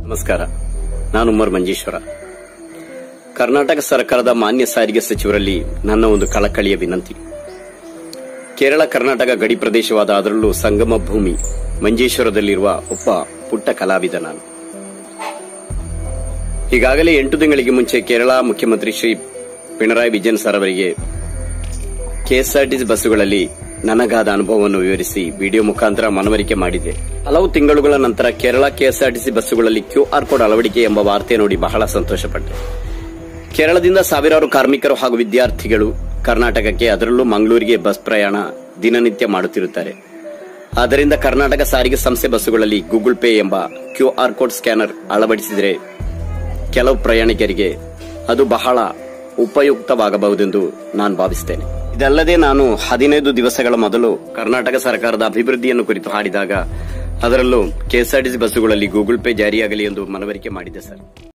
ನಮಸ್ಕಾರ ನಾನು ಉಮರ್ ಮಂಜೇಶ್ವರ ಕರ್ನಾಟಕ ಸರ್ಕಾರದ ಮಾನ್ಯ ಸಾರಿಗೆ ಸಚಿವರಲ್ಲಿ ನನ್ನ ಒಂದು ಕಳಕಳಿಯ ವಿನಂತಿ ಕೇರಳ ಕರ್ನಾಟಕ ಗಡಿ ಪ್ರದೇಶವಾದ ಅದರಲ್ಲೂ ಸಂಗಮ ಭೂಮಿ ಮಂಜೇಶ್ವರದಲ್ಲಿರುವ ಒಬ್ಬ ಪುಟ್ಟ ಕಲಾವಿದ ನಾನು ಈಗಾಗಲೇ ಎಂಟು ತಿಂಗಳಿಗೆ ಮುಂಚೆ ಕೇರಳ ಮುಖ್ಯಮಂತ್ರಿ ಶ್ರೀ ಪಿಣರಾಯಿ ವಿಜಯನ್ ಸರ್ ಅವರಿಗೆ ಕೆಎಸ್ಆರ್ಟಿಸಿ ಬಸ್ಸುಗಳಲ್ಲಿ ನನಗಾದ ಅನುಭವವನ್ನು ವಿವರಿಸಿ ವಿಡಿಯೋ ಮುಖಾಂತರ ಮನವರಿಕೆ ಮಾಡಿದೆ ಹಲವು ತಿಂಗಳುಗಳ ನಂತರ ಕೇರಳ ಕೆಎಸ್ಆರ್ಟಿಸಿ ಬಸ್ಸುಗಳಲ್ಲಿ ಕ್ಯೂಆರ್ ಕೋಡ್ ಅಳವಡಿಕೆ ಎಂಬ ವಾರ್ತೆ ನೋಡಿ ಬಹಳ ಸಂತೋಷಪಟ್ಟೆ ಕೇರಳದಿಂದ ಸಾವಿರಾರು ಕಾರ್ಮಿಕರು ಹಾಗೂ ವಿದ್ಯಾರ್ಥಿಗಳು ಕರ್ನಾಟಕಕ್ಕೆ ಅದರಲ್ಲೂ ಮಂಗಳೂರಿಗೆ ಬಸ್ ಪ್ರಯಾಣ ದಿನನಿತ್ಯ ಮಾಡುತ್ತಿರುತ್ತಾರೆ ಆದ್ದರಿಂದ ಕರ್ನಾಟಕ ಸಾರಿಗೆ ಸಂಸ್ಥೆ ಬಸ್ಸುಗಳಲ್ಲಿ ಗೂಗಲ್ ಪೇ ಎಂಬ ಕ್ಯೂಆರ್ ಕೋಡ್ ಸ್ಕ್ಯಾನರ್ ಅಳವಡಿಸಿದರೆ ಕೆಲವು ಪ್ರಯಾಣಿಕರಿಗೆ ಅದು ಬಹಳ ಉಪಯುಕ್ತವಾಗಬಹುದೆಂದು ನಾನು ಭಾವಿಸುತ್ತೇನೆ ಇದಲ್ಲದೆ ನಾನು ಹದಿನೈದು ದಿವಸಗಳ ಮೊದಲು ಕರ್ನಾಟಕ ಸರ್ಕಾರದ ಅಭಿವೃದ್ಧಿಯನ್ನು ಕುರಿತು ಹಾಡಿದಾಗ ಅದರಲ್ಲೂ ಕೆಎಸ್ಆರ್ಟಿಸಿ ಬಸ್ಸುಗಳಲ್ಲಿ ಗೂಗಲ್ ಪೇ ಜಾರಿಯಾಗಲಿ ಎಂದು ಮನವರಿಕೆ ಮಾಡಿದೆ ಸರ್